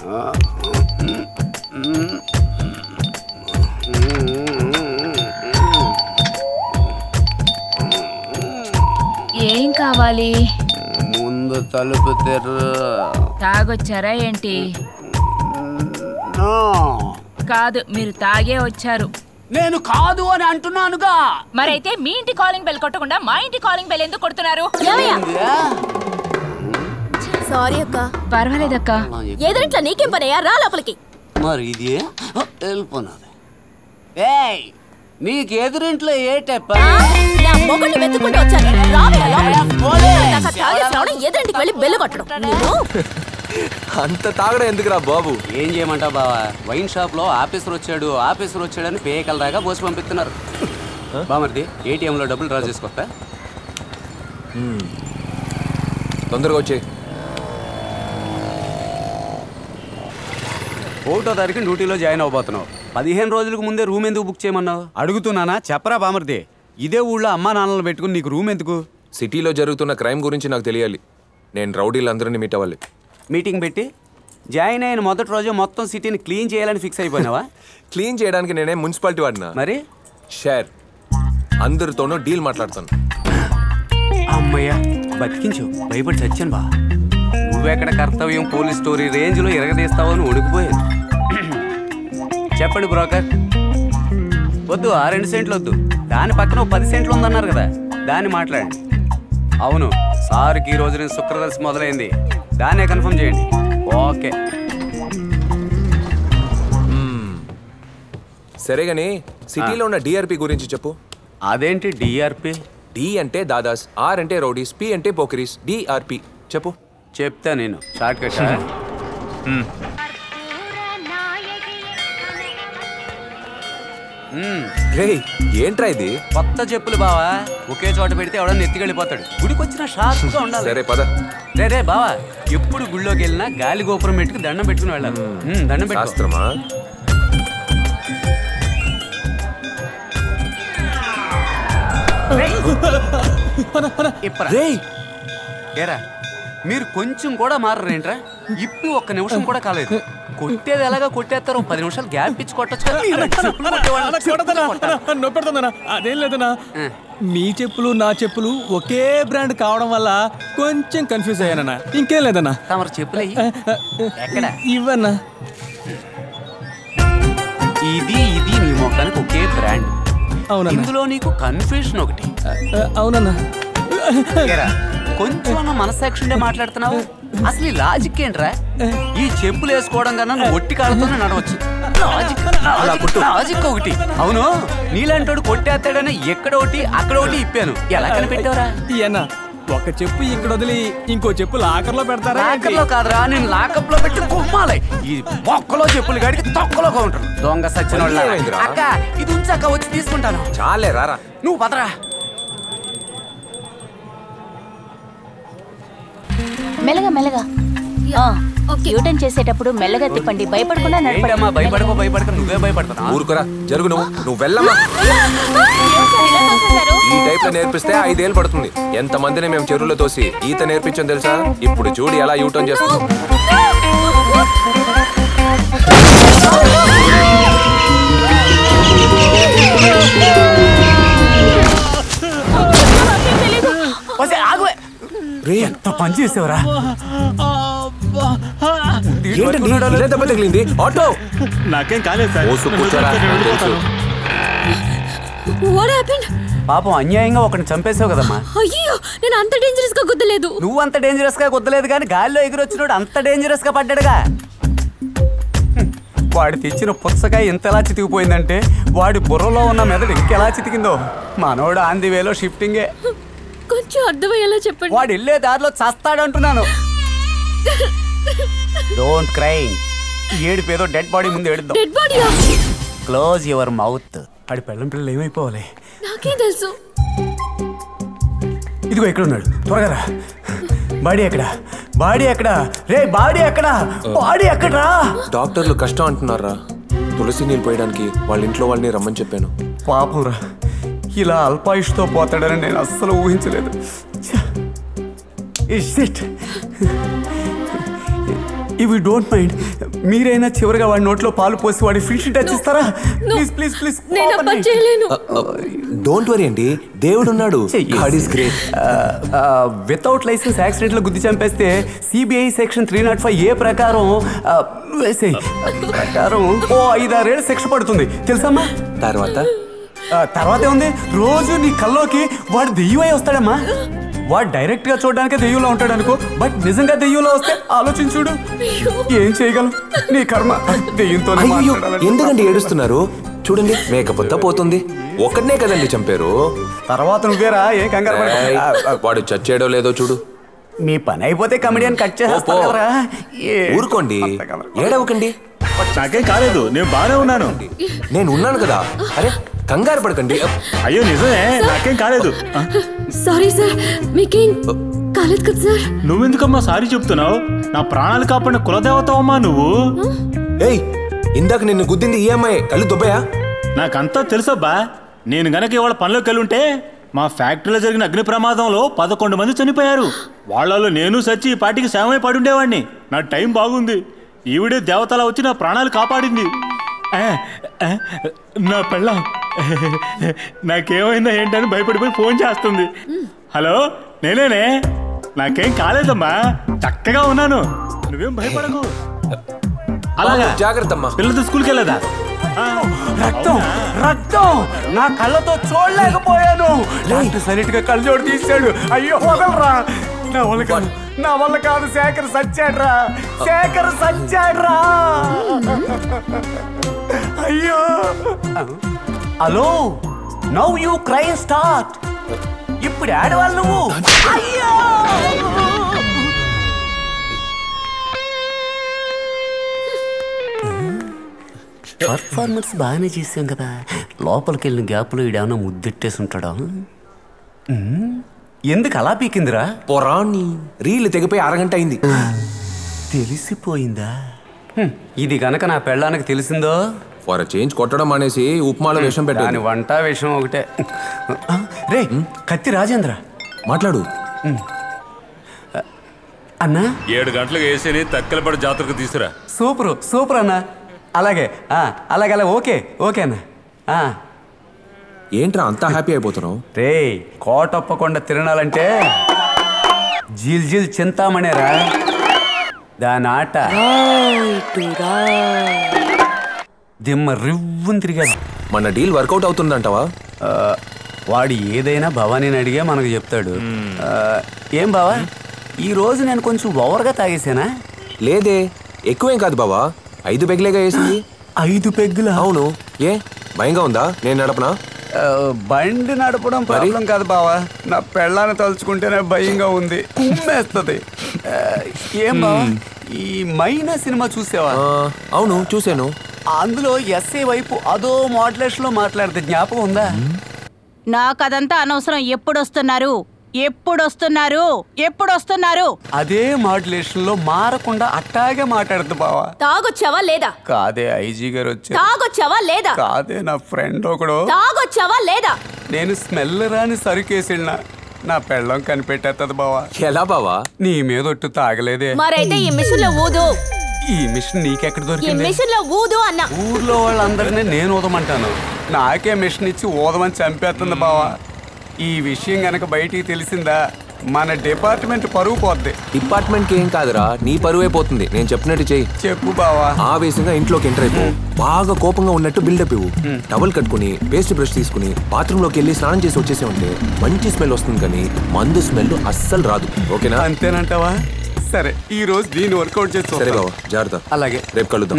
ఏం కావాలి ముందు తలుపు తెర్రు తాగొచ్చారా ఏంటి నో. కాదు మీరు తాగే వచ్చారు నేను కాదు అని అంటున్నానుగా మరైతే మీ ఇంటి కాలింగ్ బెల్ కొట్టకుండా మా ఇంటి కాలింగ్ బెల్ ఎందుకు కొడుతున్నారు ఏందిరా? సారీ అక్క పర్వాలేదక్క ఎదురింట్లో నీకేం పనయ్యా రా లోపలికి మరి ఇది వెళ్ళిపోయినది ఏయ్ నీకు ఎదురింట్లో ఏటే ఆ, పని నా మొగుడిని వెతుక్కుంటూ వచ్చాను రావయ్యా లోపలికి. ఇందాక తాగేసి రావడం ఎదురింటికి వెళ్ళి బెల్లు కొట్టడం నేను అంత తాగడం ఎందుకురా బాబు ఏం చేయమంటావు బావా వైన్ షాప్ లో ఆఫీసర్ వచ్చాడు ఆఫీసర్ వచ్చాడని పేకల దాకా పోసి పంపిస్తున్నారు బామర్ది ATM లో డబ్బులు డ్రా చేసుకొస్తా తొందరగా వచ్చే ఒకటో తారీఖు డ్యూటీలో జాయిన్ అవబోతున్నావు పదిహేను రోజులకు ముందే రూమ్ ఎందుకు బుక్ చేయమన్నావు అడుగుతున్నానా చెప్పరా బామర్ది ఇదే ఊళ్ళో అమ్మా నాన్నలు పెట్టుకుని నీకు రూమ్ ఎందుకు సిటీలో జరుగుతున్న క్రైమ్ గురించి నాకు తెలియాలి నేను రౌడీలందరినీ మీట్ అవ్వాలి మీటింగ్ పెట్టి జాయిన్ అయిన మొదటి రోజు మొత్తం సిటీని క్లీన్ చేయాలని ఫిక్స్ అయిపోయినావా క్లీన్ చేయడానికి నేనే మున్సిపాలిటీ వాడినా మరి షేర్ అందరితోనూ డీల్ మాట్లాడతాను అమ్మయ్యా బతికించు భయపడి చచ్చాను బా నువ్వెక్కడ కర్తవ్యం పోలీస్ స్టోరీ రేంజ్లో ఎరగదీస్తావో అని ఉడికిపోయాను చెప్పండి బ్రోకర్ వద్దు ఆ రెండు సెంట్లు వద్దు దాని పక్కన ఓ పది సెంట్లు ఉందన్నారు కదా దాన్ని మాట్లాడండి అవును సార్కి ఈ రోజు నుంచి శుక్రదర్శి మొదలైంది దాన్నే కన్ఫర్మ్ చేయండి ఓకే సరే గాని సిటీలో ఉన్న డిఆర్పి గురించి చెప్పు అదేంటి డిఆర్పి డి అంటే దాదాస్ ఆర్ అంటే రౌడీస్ పి అంటే పోకరీస్ డిఆర్పి చెప్పు చెప్తా నేను షార్ట్ కట్ రే ఏంట్రా ఇది కొత్త చెప్పులు బావా ఒకే చోట పెడితే ఎవడన్నా ఎత్తికెళ్ళిపోతాడు గుడికి వచ్చిన షార్ప్గా ఉండాలి సరే పద రే రే బావా ఎప్పుడు గుళ్ళోకి వెళ్ళినా గాలి గోపురం పెట్టుకు దండం పెట్టుకుని వెళ్ళాలి ఉమ్, దండం పెట్టు శాస్త్రమా ఇప్పరా ఏరా మీరు కొంచెం కూడా మారరేంట్రా ఇప్పి ఒక్క నిమిషం కూడా కాలేదు కొట్టేది ఎలాగా కొట్టేస్తారు పది నిమిషాలు గ్యాప్ ఇచ్చి కొట్టచ్చు కదా. మీరు చెప్పులు కొట్టేవాళ్ళని చెప్పులు కొట్టాలి. నొప్పెడుతుందనా అదేం లేదనా మీ చెప్పులు నా చెప్పులు ఒకే బ్రాండ్ కావడం వల్ల కొంచెం కన్ఫ్యూజ్ అయ్యానన్నా ఇంకేం లేదన్నా తమరు చెప్పులే ఎక్కడ ఇవ్వన్నా ఇది ఇది నీ మొఖానికి ఒకే బ్రాండ్ అవునన్నా ఇందులో నీకు కన్ఫ్యూషన్ ఒకటి ఆ, అవునన్నా ఏరా, కొంచెం అన్న మనసాక్షి ఉండే మాట్లాడుతున్నావు అసలు ఈ లాజిక్ ఏంట్రా ఈ చెప్పులు వేసుకోవడం కన్నా నువ్వు ఒట్టి కాళ్ళతోనే నడవచ్చు లాజిక్ లాజిక్ లాజిక్ ఒకటి అవును నీలాంటోడు కొట్టేస్తాడని ఎక్కడ ఒకటి అక్కడ ఒకటి ఇప్పాను ఎలా కనిపెట్టావురా ఇయన్నా ఒక చెప్పు ఇక్కడ వదిలి ఇంకో చెప్పు లాకర్లో పెడతారా ఏంటి? లాకర్లో కాదురా నేను లాకప్ లో పెట్టి కుమ్మాలి ఈ బొక్కలో చెప్పులు గడికి తొక్కలో కౌంటర్ దొంగ సచ్చిన ఏమైందిరా? అక్క ఇది ఉంచక్క వచ్చి తీసుకుంటాను చాలే రారా నువ్వు పదరా మెల్లగా మెల్లగా యూటర్న్ చేసేటప్పుడు మెల్లగా తిప్పండి భయపడకుండా ఏంటమ్మా నడపండి భయపడకో భయపడక నువ్వే భయపడుతున్నావు ఊరుకురా జరుగు నువ్వు నువ్వు వెళ్ళమ్మా ఈ టైప్ లో నేర్పిస్తే ఐదేళ్ళు పడుతుంది ఎంత మందిని మేము చెరువులో తోసి ఈత నేర్పించాం తెలుసా ఇప్పుడు చూడు ఎలా యూటర్న్ చేస్తున్నాం వస్తే ఆగువే ఎంత పని చేసావురా ఏంటండి ఇలా దెబ్బ తగిలింది ఆటో నాకేం కాలేదు సార్ మోసు కూర్చోరా తెలుసు వాట్ హ్యాపెండ్ పాపం అన్యాయంగా ఒకరిని చంపేసావు కదమ్మా అయ్యో నేను అంత డేంజరస్ గా గుద్దలేదు నువ్వు అంత డేంజరస్ గా కుదలేదు కానీ గాలిలో ఎగిరొచ్చినోడు అంత డేంజరస్ గా పడ్డాడుగా హ్మ్. వాడు తెచ్చిన పుచ్చకాయ ఎంతలా చితికిపోయిందంటే వాడి బుర్రలో ఉన్న మెదడు ఇంకెలా చితికిందో మనోడు ఆంది వేలో షిఫ్టింగే కొంచెం అర్థమయ్యేలా చెప్పండి వాడు వెళ్ళే దారిలో చస్తాడంటున్నాను డోంట్ క్రై ఏడు పేదో డెడ్ బాడీ ముందు ఏడుద్దాం డెడ్ బాడీయా క్లోజ్ యువర్ మౌత్ ఆడి పెళ్ళం పిల్లలు ఏమైపోవాలి నాకేం తెలుసు ఇదిగో ఎక్కడ ఉన్నాడు త్వరగా రా బాడీ ఎక్కడ బాడీ ఎక్కడ రే బాడీ ఎక్కడ బాడీ ఎక్కడ్రా డాక్టర్లు కష్టం అంటున్నారా తులసి నీళ్ళు పోయడానికి వాళ్ళ ఇంట్లో వాళ్ళని రమ్మని చెప్పాను పాపం రా ఇలా అల్పాయుష్తో పోతాడని నేను అస్సలు ఊహించలేదు ఛ! It's it. ఇవి డోంట్ మైండ్ మీరైనా చివరిగా వాడి నోట్లో పాలు పోసి వాడి ఫిష్ టచ్ ఇస్తారా ప్లీజ్ ప్లీజ్ ప్లీజ్ నేను ఆ పని చేయలేను డోంట్ వరీ అండి దేవుడు ఉన్నాడు God is great without licence accident లో గుద్ది చంపేస్తే CBI section three not five A ప్రకారం ఆ, వేసేయ్. ప్రకారం ఓ ఐదారేళ్ళు శిక్ష పడుతుంది తెలుసమ్మా తర్వాత ఆ, తర్వాత ఏముంది రోజు నీ కల్లోకి వాడు దెయ్యమై వస్తాడమ్మా వాడు డైరెక్ట్ గా చూడడానికి దెయ్యంలో ఉంటాడు అనుకో బట్ నిజంగా దెయ్యంలో వస్తే ఆలోచించుడు ఏం చేయగలం నీ కర్మ దెయ్యంతో అయ్యో ఎందుకండి ఏడుస్తున్నారు చూడండి మేకపోతే పోతుంది ఒక్కడనే కదండి చంపారు తర్వాత నువ్వేరా ఏ కంగారు పడకు. ఏయ్, ఆ, ఆ, వాడు చచ్చేయడో లేదో చూడు మీ పని అయిపోతే కమెడియన్ కట్ చేస్తారు పో, పో. కదరా ఏ- ఊరుకోండి ఏడవకండి నాకేం కాలేదు నేను బానే ఉన్నాను నేను ఉన్నాను కదా అరే కంగారు పడకండి అయ్యో నిజమే నాకేం కాలేదు ఆ, సారీ సార్ మీకేం కాలేదు కదా సార్ నువ్వెందుకమ్మా సారీ చెప్తున్నావు నా ప్రాణాలు కాపాడిన కులదేవతవమ్మా నువ్వు ఏయ్ ఇందాక నిన్ను గుద్దింది ఈఎంఐ కళ్ళు దుబ్బయా నాకంతా తెలుసబ్బా నేను గనక ఇవాళ పనిలోకి వెళ్ళుంటే మా ఫ్యాక్టరీలో జరిగిన అగ్ని ప్రమాదంలో పదకొండు మంది చనిపోయారు వాళ్ళలో నేను సచ్చి ఈ పాటికి సేవమై పడి ఉండేవాడిని నా టైం బాగుంది ఈవిడే దేవతలా వచ్చి నా ప్రాణాలు కాపాడింది ఆ, ఆ, నా పెళ్ళం నాకేమైందా ఏంటని భయపడిపోయి ఫోన్ చేస్తుంది హలో నేనేనే నాకేం కాలేదమ్మా చక్కగా ఉన్నాను నువ్వేం భయపడకు అలాగా జాగ్రత్త అమ్మా పిల్లలతో స్కూల్కి వెళ్ళదా ఆ, రక్తం అవునా? రక్తం నా కళ్ళతో చూడలేకపోయాను డాక్టర్ సైలెంట్ గా కళ్ళజోడు తీశాడు అయ్యో వదలరా నా వల్ల కాదు నా వల్ల కాదు శేఖర్ సచ్చాడ్రా శేఖర్ సచ్చాడ్రా అయ్యో hello now you cry start ఇప్పుడు ఆడవాళ్ళు నువ్వు అయ్యో పర్ఫార్మెన్స్ బాగానే చేసాం కదా లోపలికి వెళ్ళిన గ్యాప్లో ఈడేమన్నా ముద్దెట్టేసి ఉంటాడా ఉమ్, ఎందుకు అలా పీకిందిరా పొరాన్ని రీల్ తెగిపోయి అరగంట అయింది తెలిసిపోయిందా హ్మ్, ఇది గనక నా పెళ్ళానికి తెలిసిందో ఫర్ చేంజ్ కొట్టడం మానేసి ఉప్మాలో విషం దాని పెట్టాను వంట విషయం ఒకటే ఆ, రే కత్తి రాజేంద్ర మాట్లాడు అన్నా ఏడు గంటలకు వేసేని తక్కలపడి జాతరకు తీసురా సూపరు సూపర్ అన్నా అలాగే ఆ, అలాగే అలా ఓకే ఓకే అన్న ఆ. ఏంట్రా అంతా హ్యాపీ అయిపోతున్నావు రే కోటప్పకొండ తిరణాలంటే జిల్ జిల్ చింతామణేరా దాని ఆట దిమ్మ రివ్వుని తిరిగాడు మన డీల్ వర్కౌట్ అవుతుందంటావా ఆ, వాడు ఏదైనా భవానీని అడిగే మనకు చెప్తాడు ఆ, ఏం బావా ఈ రోజు నేను కొంచెం ఓవర్గా తాగేసానా లేదే ఎక్కువేం కాదు బావా ఐదు పెగ్లేగా వేసింది ఐదు పెగ్గుల అవును ఏ భయంగా ఉందా నేను నడపనా బండి నడపడం ప్రాబ్లం కాదు బావా నా పెళ్ళాన్ని తలుచుకుంటేనే భయంగా ఉంది కుమ్మేస్తుంది ఆ, ఏం బావా ఈ మైనా సినిమా చూసావా ఆ, అవును చూశాను అందులో ఎస్ఏ వైపు అదో మోడలేషన్ లో మాట్లాడితే జ్ఞాపకం ఉందా నాకు అదంతా అనవసరం ఎప్పుడొస్తున్నారు ఎప్పుడొస్తున్నారు ఎప్పుడొస్తున్నారు అదే మాడ్యులేషన్ లో మారకుండా అట్టాగే మాట్లాడుతుంది బావా తాగొచ్చావా లేదా కాదే ఐజీ గారు వచ్చారు తాగొచ్చావా లేదా కాదే నా ఫ్రెండ్ ఒకడు తాగొచ్చావా లేదా నేను స్మెల్ రాని సరుకేసిళ్ళ నా పెళ్ళం కనిపెట్టేస్తుంది బావా ఎలా బావా నీ మీద ఒట్టు తాగలేదే మరైతే ఈ మిషన్ లో ఊదు ఈ మిషన్ నీకెక్కడ ఈ దొరికింది మిషన్ లో ఊదు అన్నా ఊర్లో వాళ్ళందరినీ నేను ఊదమంటాను నాకే మిషన్ ఇచ్చి ఊదమని చంపేస్తుంది బావా ఈ విషయం గనక బయటికి తెలిసిందా మన డిపార్ట్మెంట్ పరుగు పోద్ది డిపార్ట్మెంట్ కి ఏం కాదురా నీ పరువే పోతుంది నేను చెప్పినట్టు చెయ్యి చెప్పు బావా ఆవేశంగా ఇంట్లోకి ఎంటర్ అయిపో బాగా కోపంగా ఉన్నట్టు బిల్డప్ ఇవ్వు టవల్ కట్టుకుని పేస్ట్ బ్రష్ తీసుకుని బాత్రూమ్ లోకి వెళ్ళి స్నానం చేసి వచ్చేసే ఉంటే మంచి స్మెల్ వస్తుంది కానీ మందు స్మెల్ అస్సలు రాదు ఓకేనా అంతేనంటావా సరే ఈ రోజు దీన్ని వర్కౌట్ చేసి సరే చూద్దాం. బావా జాగ్రత్త అలాగే రేపు కలుద్దాం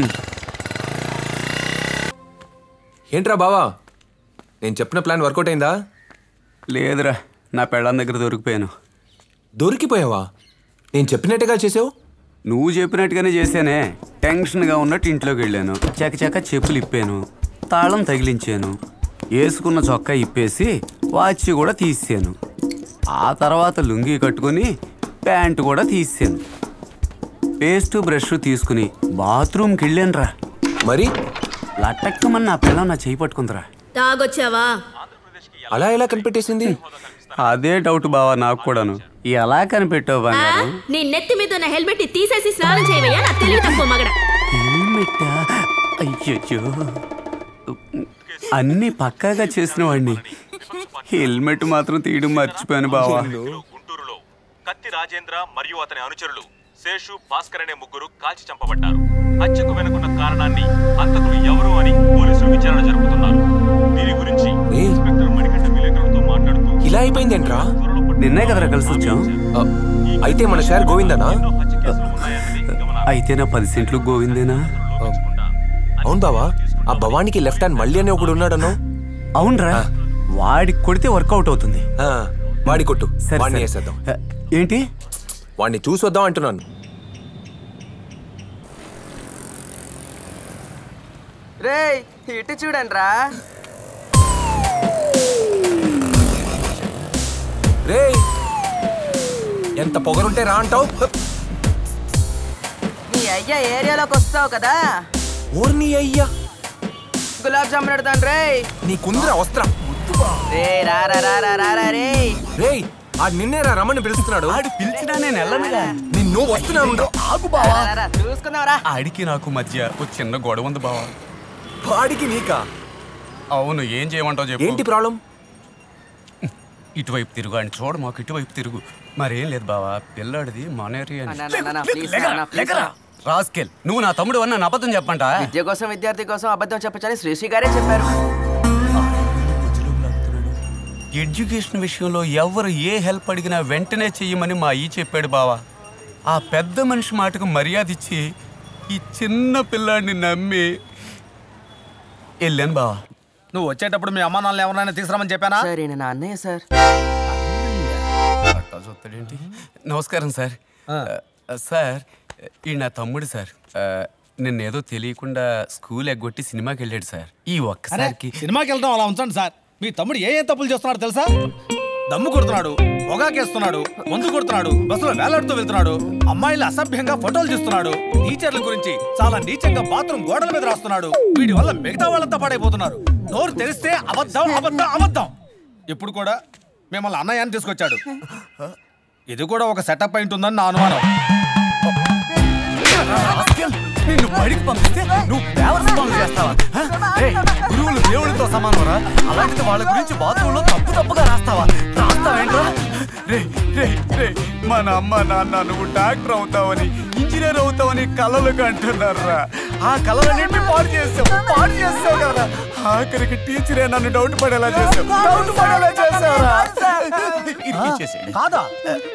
ఏంట్రా బావా నేను చెప్పిన ప్లాన్ వర్కౌట్ అయిందా లేదురా నా పెళ్ళాం దగ్గర దొరికిపోయాను దొరికిపోయావా నేను చెప్పినట్టుగా చేసావు నువ్వు చెప్పినట్టుగానే చేశానే టెన్షన్గా ఉన్నట్టు ఇంట్లోకి వెళ్ళాను చకచక చెప్పులు ఇప్పాను తాళం తగిలించాను వేసుకున్న చొక్కా ఇప్పేసి వాచ్ కూడా తీసాను ఆ తర్వాత లుంగీ కట్టుకొని ప్యాంటు కూడా తీసాను పేస్ట్ బ్రష్ తీసుకుని బాత్రూమ్కి వెళ్ళాను రా మరి లట్టక్కమని నా పిల్లం నా చేయి పట్టుకుందిరా తాగొచ్చావా అలా ఎలా కనిపెట్టేసింది అదే డౌట్ బావా నాకు కూడాను ఎలా కనిపెట్టావు ఆ, బంగారం నీ నెత్తి మీద ఉన్న హెల్మెట్ ని తీసేసి స్నానం చేయవయ్యా నా తెలివి తక్కువ మగడ హెల్మెట్టా అయ్యో అన్ని పక్కాగా చేసిన వాడిని హెల్మెట్ మాత్రం తీయడం మర్చిపోయాను బావా గుంటూరులో కత్తి రాజేంద్ర మరియు అతని అనుచరులు శేషు భాస్కర్ అనే ముగ్గురు కాల్చి చంపబడ్డారు హత్యకు వెనుకున్న కారణాన్ని హంతకులు ఎవరు అని పోలీసులు విచారణ జరుపుతున్నారు దీని గురించి ఇన్స్పెక్టర్ మణికంఠ విలేకరులతో మాట్లాడుతూ ఇలా అయిపోయిందేంట్రా నిన్నే కదరా కలిసి వచ్చాం అయితే మన షేర్ గోవిందనా అయితే నా పది సెంట్లు గోవిందేనా అవును బావా ఆ భవానికి లెఫ్ట్ హ్యాండ్ మళ్ళీ అని ఒకడు ఉన్నాడను అవునరా వాడికి కొడితే వర్కౌట్ అవుతుంది వాడి కొట్టు సరే, వాడిని సరే. వేసేద్దాం ఏంటి వాడిని చూసి వద్దాం అంటున్నాను రే ఇటు చూడండి రా రే ఎంత పొగరుంటే రా అంటావు నీ అయ్యా ఏరియాలోకి వస్తావు కదా ఓర్ని అయ్యా గులాబ్ జామున్ అడుగుతాను రే నీ కుందర వస్త్రం రే రా రా రా రా రా రా రే రే ఆ నిన్నేరా రమ్మని పిలుస్తున్నాడు ఆడు పిలిచినా నేను వెళ్ళనుగా నిన్ను వస్తున్నాను ఆగు బావా రా, రా, చూసుకుందాం రా ఆడికి నాకు మధ్య ఒక చిన్న గొడవ ఉంది బావా వాడికి నీకా అవును ఏం చేయమంటావు చెప్పు ఏంటి ప్రాబ్లం ఇటువైపు తిరుగు అని చూడు మాకు ఇటువైపు తిరుగు మరేం లేదు బావా పిల్లాడిది మన ఏరియా అన్నా, అన్నా, అన్నా, please, అన్నా, please, అన్నా. రాస్కెల్ నువ్వు నా తమ్ముడు అన్న నా అబద్ధం చెప్పంట విద్య కోసం విద్యార్థి కోసం అబద్ధం చెప్పచ్చని శ్రీశ్రీ గారే చెప్పారు ఎడ్యుకేషన్ విషయంలో ఎవరు ఏ హెల్ప్ అడిగినా వెంటనే చెయ్యమని మా ఈ చెప్పాడు బావా ఆ పెద్ద మనిషి మాటకు మర్యాద ఇచ్చి ఈ చిన్న పిల్లాడిని నమ్మి వెళ్ళాను బావా నువ్వు వచ్చేటప్పుడు మీ అమ్మా నాన్న ఎవరైనా తీసుకురామని చెప్పానా సార్ ఈయన నా అన్నయ్య సార్ అట్టా చూస్తాడేంటి నమస్కారం సార్ ఆ, సార్ ఈ నా తమ్ముడు సార్ ఆ, నిన్నేదో తెలియకుండా స్కూల్ ఎగ్గొట్టి సినిమాకి వెళ్ళాడు సార్ ఈ అరే ఒక్కసారికి సినిమాకి వెళ్దాం అలా ఉంచండి సార్ మీ తమ్ముడు ఏ ఏ తప్పులు చేస్తున్నాడు తెలుసా దమ్ము కొడుతున్నాడు పొగాకేస్తున్నాడు మందు కొడుతున్నాడు బస్సులో వేలాడుతూ వెళ్తున్నాడు అమ్మాయిలు అసభ్యంగా ఫోటోలు తీస్తున్నాడు టీచర్ల గురించి చాలా నీచంగా బాత్రూమ్ గోడల మీద రాస్తున్నాడు వీటి వల్ల మిగతా వాళ్ళంతా పాడైపోతున్నారు నోరు తెరిస్తే అబద్ధం అబద్ధం అబద్ధం ఇప్పుడు కూడా మిమ్మల్ని అన్నయ్య అని తీసుకొచ్చాడు ఇది కూడా ఒక సెటప్ అయి ఉంటుందని నా అనుమానం నిన్ను బడికి పంపిస్తే నువ్వు దేవర పనులు చేస్తావా హ? రేయ్, గురువులు దేవుడితో సమానరా అలాంటిది వాళ్ళ గురించి బాత్రూంలో తప్పు తప్పుగా రాస్తావా రాస్తావేంట్రా రే రే రే మన అమ్మ నాన్న నువ్వు డాక్టర్ అవుతావని ఇంజనీర్ అవుతావని కలలు కంటున్నారా ఆ కలలన్నింటినీ పాడు చేసావు పాడు చేసావు కదా ఆఖరికి టీచరే నన్ను డౌట్ పడేలా చేసావు డౌట్ పడేలా చేసావురా ఇది ఇచ్చేసేయండి. కాదా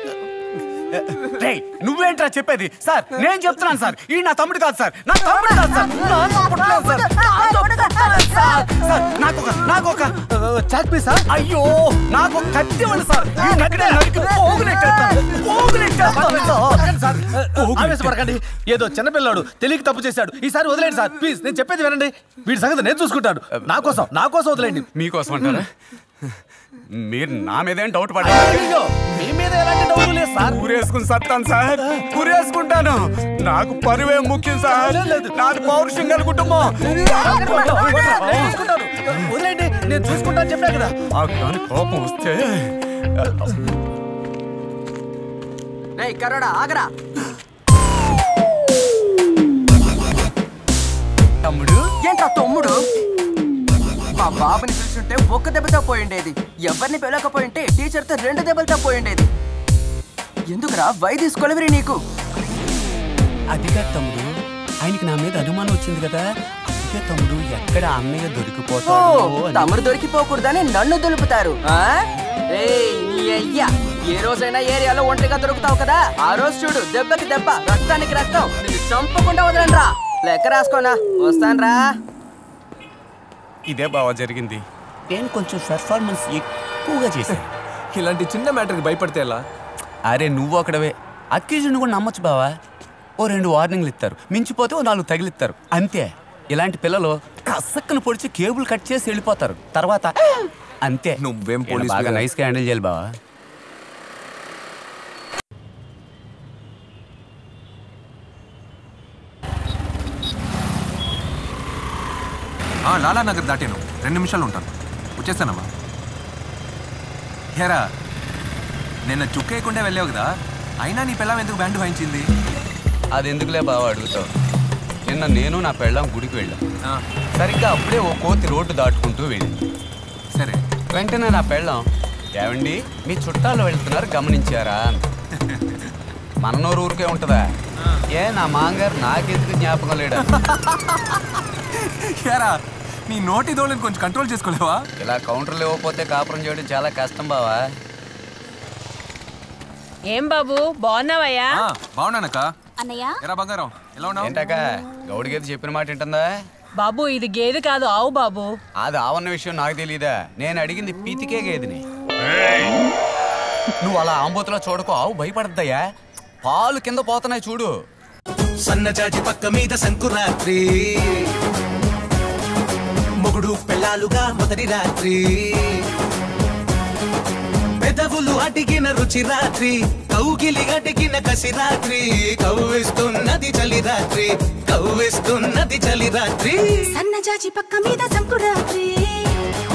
రేయ్ నువ్వేంట్రా చెప్పేది సార్ నేను చెప్తున్నాను సార్ ఈ నా తమ్ముడు కాదు సార్ నా తమ్ముడు కాదు సార్ నాతో పుట్టలేదు సార్ నాతో పుట్టలేదు సార్ సార్ నాకు ఒక నాకు ఒక చాక్ పీసా అయ్యో నాకు ఒక కత్తి ఇవ్వండి సార్ ఈ నక్కడే నరికి పోగులెట్టేస్తాను పోగులెట్టేస్తాను సార్ సార్ ఆవేశపడకండి ఏదో చిన్నపిల్లాడు తెలియక తప్పు చేశాడు ఈసారి వదిలేండి సార్ ప్లీజ్ నేను చెప్పేది వినండి వీడి సంగతి నేను చూసుకుంటాను నా కోసం నా కోసం వదిలేండి మీకోసం అంటారా మీరు నా మీదేం డౌట్ అయ్యో, పడ్డా మీ మీద ఎలాంటి డౌట్ లేదు సార్ ఊరేసుకుని సత్తాను సార్ ఊరేసుకుంటాను నాకు పరువే ముఖ్యం సార్ నాది పౌరుషం గల కుటుంబం నేను చూసుకుంటాను వదిలేండి నేను చూసుకుంటాను చెప్పా కదా ఆ కానీ కోపం వస్తే రే కరోడా ఆగరా తమ్ముడు ఏంట్రా తమ్ముడు మా బాబుని చూస్తుంటే ఒక్క దెబ్బతో పోయిండేది ఎవరిని పిలవకపోయింటే టీచర్తో రెండు దెబ్బలతో పోయిండేది ఎందుకురా వై తీసుకోలేవిరి నీకు అది కాదు తమ్ముడు ఆయనకి నా మీద అనుమానం వచ్చింది కదా అందుకే తమ్ముడు ఎక్కడ అన్నయ్య ఓ దొరికిపోతాడు అని. తమరు దొరికిపోకూడదని నన్ను దులుపుతారు ఆ? ఏయ్, నీ అయ్యా ఏ రోజైనా ఏరియాలో ఒంటరిగా దొరుకుతావు కదా ఆ రోజు చూడు దెబ్బకి దెబ్బ రక్తానికి రక్తం నిన్ను చంపకుండా వదలండ్రా లెక్క రాసుకోనా వస్తాన్రా ఇదే బావ జరిగింది నేను కొంచెం పెర్ఫార్మెన్స్ ఎక్కువగా చేశాను ఇలాంటి చిన్న మ్యాటర్కి భయపడితే ఎలా అరే నువ్వు ఒకడవే అక్యూజ్ని కూడా నమ్మొచ్చు బావా ఓ రెండు వార్నింగ్లు ఇస్తారు మించిపోతే ఓ నాలుగు తగిలిస్తారు అంతే ఇలాంటి పిల్లలు కసక్కను పొడిచి కేబుల్ కట్ చేసి వెళ్ళిపోతారు తర్వాత అంతే నువ్వేం ఈయన పోలీస్ బాగా నైస్గా హ్యాండిల్ చేయాలి బావా ఆ, లాలా నగర్ దాటాను రెండు నిమిషాలు ఉంటాను వచ్చేస్తానమ్మా హేరా నిన్న చుక్కేయకుండా వెళ్ళావు కదా అయినా నీ పిల్లం ఎందుకు బ్యాండ్ వాయించింది అది ఎందుకులే బావ అడుగుతావు నిన్న నేను నా పెళ్ళాం గుడికి వెళ్ళాం సరిగ్గా అప్పుడే ఓ కోతి రోడ్డు దాటుకుంటూ వెళ్ళింది సరే వెంటనే నా పెళ్ళాం ఏమండి మీ చుట్టాలు వెళ్తున్నారు గమనించారా అంది. మన నోరు ఊరికే ఉంటుందా ఏ నా మాంగారు నాకెందుకు జ్ఞాపకం లేడా యారా నీ నోటి దోళ్ళని కొంచెం కంట్రోల్ చేసుకోలేవా ఇలా కౌంటర్లు ఇవ్వకపోతే కాపురం చేయడం చాలా కష్టం బావా ఏం బాబు బాగున్నావయ్యా బాగున్నానక్క అన్నయ్య ఎరా బంగారం ఎలా ఉన్నావు ఏంటాక గౌడి గేది చెప్పిన మాట వింటుందా బాబు ఇది గేదె కాదు ఆవు బాబు అది ఆవన్న విషయం నాకు తెలియదా నేను అడిగింది పీతికే గేదిని నువ్వు అలా ఆంబోతులా చూడకు ఆవు భయపడద్దయ్యా పాలు కింద పోతున్నాయి చూడు సన్నజాజి పక్క మీద సంకురాత్రి మొగుడు పెళ్ళాలుగా మొదటి రాత్రి పెదవులు అడిగిన రుచి రాత్రి కౌగిలి అడిగిన కసి రాత్రి కవ్విస్తున్నది చలి రాత్రి కవ్విస్తున్నది చలి రాత్రి సన్నజాజి పక్క మీద సంకురాత్రి